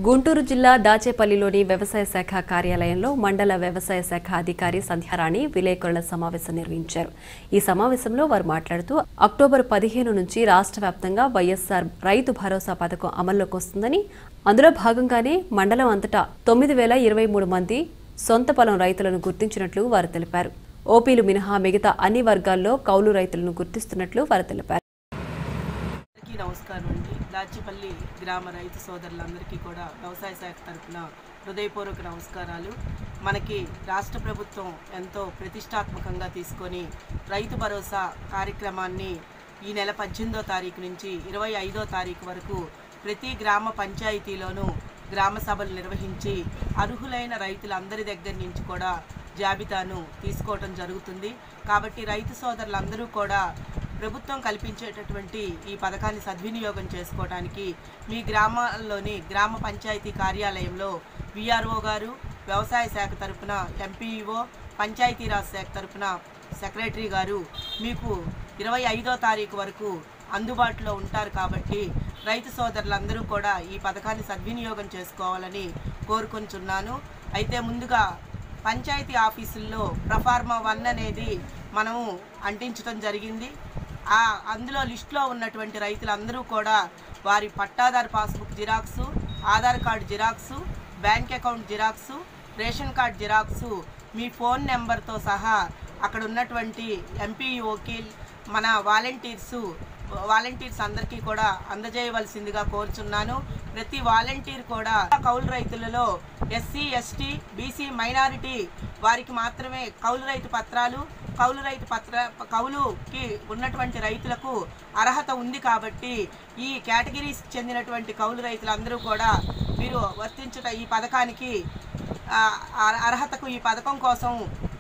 గుంటూరు జిల్లా దాచేపల్లిలోని వ్యవసాయ శాఖ కార్యాలయంలో మండల వ్యవసాయ శాఖ అధికారి సంధ్యారాణి విలేకరుల సమావేశం నిర్వహించారు ఈ సమావేశంలో వారు మాట్లాడుతూ అక్టోబర్ పదిహేను నుంచి రాష్ట్ర వ్యాప్తంగా వైఎస్ఆర్ రైతు భరోసా పథకం అమల్లోకి వస్తుందని అందులో భాగంగానే మండలం అంతటా తొమ్మిది వేల ఇరవై మూడు మంది సొంత పొలం రైతులను గుర్తించినట్లు వారు తెలిపారు ఓపీలు మినహా మిగతా అన్ని వర్గాల్లో కౌలు రైతులను గుర్తిస్తున్నట్లు వారు తెలిపారు అందరికీ నమస్కారం అండి దాచిపల్లి గ్రామ రైతు సోదరులందరికీ కూడా వ్యవసాయ శాఖ తరఫున హృదయపూర్వక నమస్కారాలు మనకి రాష్ట్ర ప్రభుత్వం ఎంతో ప్రతిష్టాత్మకంగా తీసుకొని రైతు భరోసా కార్యక్రమాన్ని ఈ నెల పద్దెనిమిదో తారీఖు నుంచి ఇరవై ఐదో తారీఖు వరకు ప్రతి గ్రామ పంచాయతీలోనూ గ్రామ సభలు నిర్వహించి అర్హులైన రైతులందరి దగ్గర నుంచి కూడా జాబితాను తీసుకోవటం జరుగుతుంది కాబట్టి రైతు సోదరులందరూ కూడా ప్రభుత్వం కల్పించేటటువంటి ఈ పథకాన్ని సద్వినియోగం చేసుకోవడానికి మీ గ్రామాల్లోని గ్రామ పంచాయతీ కార్యాలయంలో విఆర్ఓ గారు వ్యవసాయ శాఖ తరపున ఎంపీఈఓ పంచాయతీరాజ్ శాఖ తరపున సెక్రటరీ గారు మీకు ఇరవై ఐదో తారీఖు వరకు అందుబాటులో ఉంటారు కాబట్టి రైతు సోదరులందరూ కూడా ఈ పథకాన్ని సద్వినియోగం చేసుకోవాలని కోరుకొంచున్నాను అయితే ముందుగా పంచాయతీ ఆఫీసుల్లో ప్రఫార్మా వన్ అనేది మనము అంటించడం జరిగింది ఆ అందులో లిస్టులో ఉన్నటువంటి రైతులందరూ కూడా వారి పట్టాదారు passbook xerox Aadhaar card xerox bank account xerox ration card xerox మీ ఫోన్ నెంబర్తో సహా అక్కడ ఉన్నటువంటి ఎంపీఓకి మన వాలంటీర్సు వాలంటీర్స్ అందరికీ కూడా అందజేయవలసిందిగా కోరుచున్నాను ప్రతి వాలంటీర్ కూడా కౌలు రైతులలో ఎస్సీ ఎస్టీ బీసీ మైనారిటీ వారికి మాత్రమే కౌలు రైతు పత్రాలు కౌలు రైతు పత్ర కౌలుకి ఉన్నటువంటి రైతులకు అర్హత ఉంది కాబట్టి ఈ కేటగిరీస్ చెందినటువంటి కౌలు రైతులందరూ కూడా మీరు వర్తించుట ఈ పథకానికి ఆ, అర్- అర్హతకు ఈ పథకం కోసం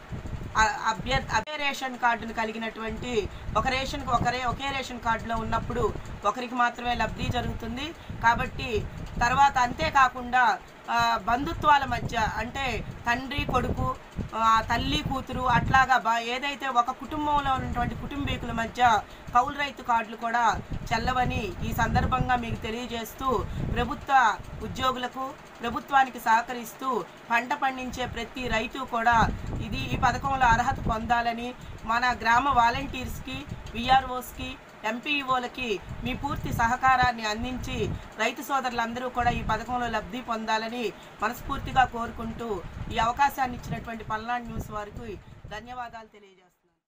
అ- అభ్యర్థి అదే రేషన్ కార్డును కలిగినటువంటి ఒక రేషన్ ఒకరే ఒకే రేషన్ కార్డులో ఉన్నప్పుడు ఒకరికి మాత్రమే లబ్ధి జరుగుతుంది కాబట్టి తర్వాత అంతేకాకుండా ఆ, బంధుత్వాల మధ్య అంటే తండ్రి కొడుకు ఆ, తల్లి కూతురు అట్లాగా బా- ఏదైతే ఒక కుటుంబంలో ఉన్నటువంటి కుటుంబీకుల మధ్య కౌలు రైతు కార్డులు కూడా చెల్లవని ఈ సందర్భంగా మీకు తెలియజేస్తూ ప్రభుత్వ ఉద్యోగులకు ప్రభుత్వానికి సహకరిస్తూ పంట పండించే ప్రతి రైతు కూడా ఇది ఈ పథకంలో అర్హత పొందాలని మన గ్రామ వాలంటీర్స్కి విఆర్ఓస్కి ఎంపీఈఓలకి మీ పూర్తి సహకారాన్ని అందించి రైతు సోదరులందరూ కూడా ఈ పథకంలో లబ్ధి పొందాలని మనస్ఫూర్తిగా కోరుకుంటూ ఈ అవకాశాన్ని ఇచ్చినటువంటి పల్నాడు న్యూస్ వారికి ధన్యవాదాలు తెలియజేస్తాను